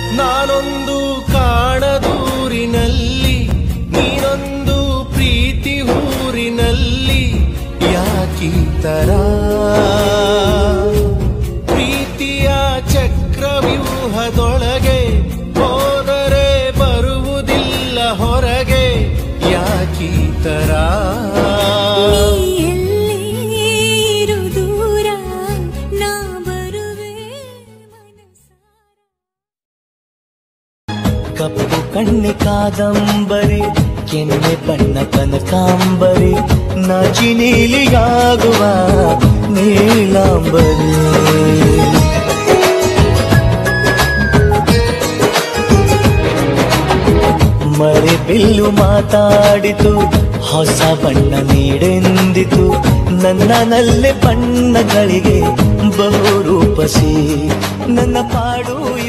ನಾನೊಂದು ಕಾಣದೂರಿನಲ್ಲಿ ನೀನೊಂದು ಪ್ರೀತಿ ಊರಿನಲ್ಲಿ ಯಾಕೀ ತರ ಪ್ರೀತಿಯ ಚಕ್ರವ್ಯೂಹದೊಳಗೆ ಹೋದರೆ ಬರುವುದಿಲ್ಲ ಹೊರಗೆ ಯಾಕೀ ತರ ನೀ ಎಲ್ಲೇ ಇರು ದೂರ ನಾ ಬರುವೆ ಮನಸಾರ ಕಪ್ಪು ಕಣ್ಣೆ ಕಾದಂಬರಿ ಕೆನ್ನೆ ಬಣ್ಣ ಕನಕಾಂಬರಿ ನಾಚಿ ನೀಲಿಯಾಗುವ ನೀಲಾಂಬರಿ ಮಳೆ ಬಿಲ್ಲು ಮಾತಾಡಿತು ಹೊಸ ಬಣ್ಣ ನೀಡೆಂದಿತು ನನ್ನ ನಲ್ಲೆ ಬಣ್ಣಗಳಿಗೆ ಬಹುರೂಪಸಿ ನನ್ನ ಪಾಡು